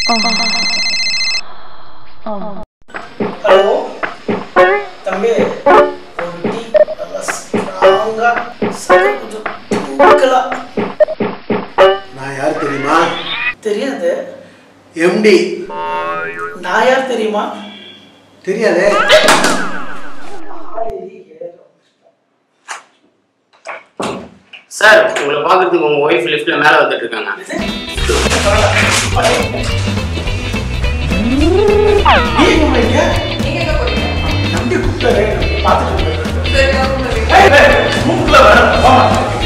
Hello தம்பி ஒரு tea நல்லா ஸ்ட்ராங்கா சக்கரை கொஞ்சம் தூக்கலா நான் யார் தெரியுமா தெரியாது எம்டி நான் யார் தெரியுமா தெரியாதே சார் உங்களை பார்க்கறதுக்கு உங்க ஒய்ஃப் லிஃப்ட்ல மேல வந்துட்டு இருக்காங்க நீ எங்க போறீங்க நீங்க எங்க போறீங்க நம்பி கூப்பிட்டாரு பார்த்துட்டு இருக்கேன். சரி அவங்க வரீங்க. ஏய், ஏய், மூக்குல வேணாம், போம்மா.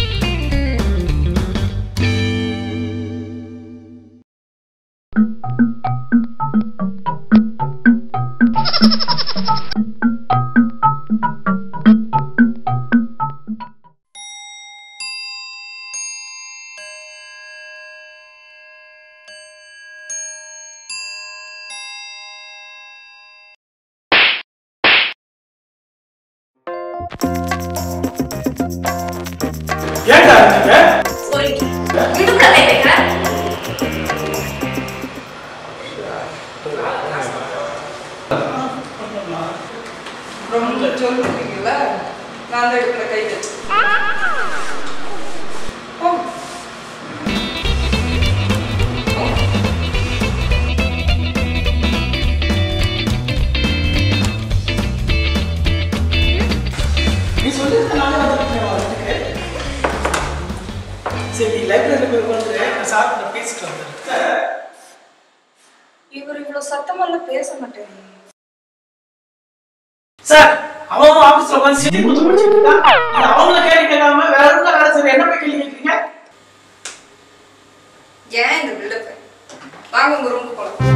ஏன்டா இருக்கீங்க sorry. வீட்டுக்குள்ள வைங்க. ரொம்ப சொல்லிருக்கீங்களா நான் தான் எடுக்கிற கை வச்சு ஓ நீ சொல்லிருக்க நானே வந்துருக்கேன் வரதுக்கு சரி நீ லைப்ரரியில் போய் உட்காந்துரு நான் சார் கிட்ட பேசிட்டு வந்துடுறேன் இவர் இவ்வளவு சத்தமெல்லாம் பேச மாட்டேங்க சார் அவன் ஆபீஸ்ல உட்காந்து சிட்டி கொடுத்து படிச்சுட்டு இருக்கான் நீங்க அவங்கள கேள்வி கேட்காம வேற ஒருத்தர் வேலை செய்ய என்ன போய் கேள்வி கேட்குறீங்க ஏன் இந்த பில்டப் வாங்க உங்க ரூமுக்கு போலாம்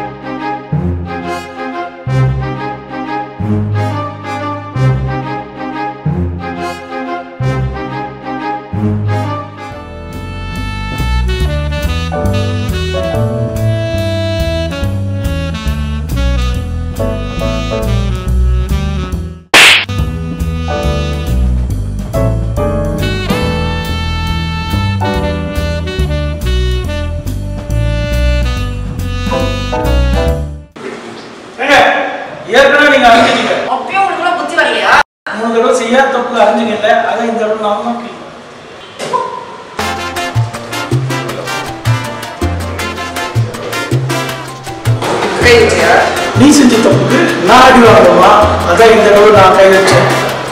ஏங்க ஏற்கனவே நீங்க அறிஞ்சிட்டீங்க அப்பயும் உங்களுக்கு புத்தி வரலையா மூணு தடவை செய்யாத தப்பு அறிஞ்சுங்கல்ல அதான் இந்த தடவை நான் தான் கேட்கிறேன் கை வச்சியா நீ செஞ்ச தப்புக்கு நான் அடி வாங்கணுமா அதான் இந்த தடவை நான் கை வச்சேன்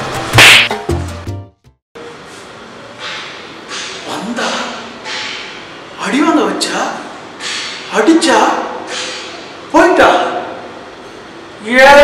வந்தா அடி வாங்க வச்சா அடிச்சா போயிட்டா ஏ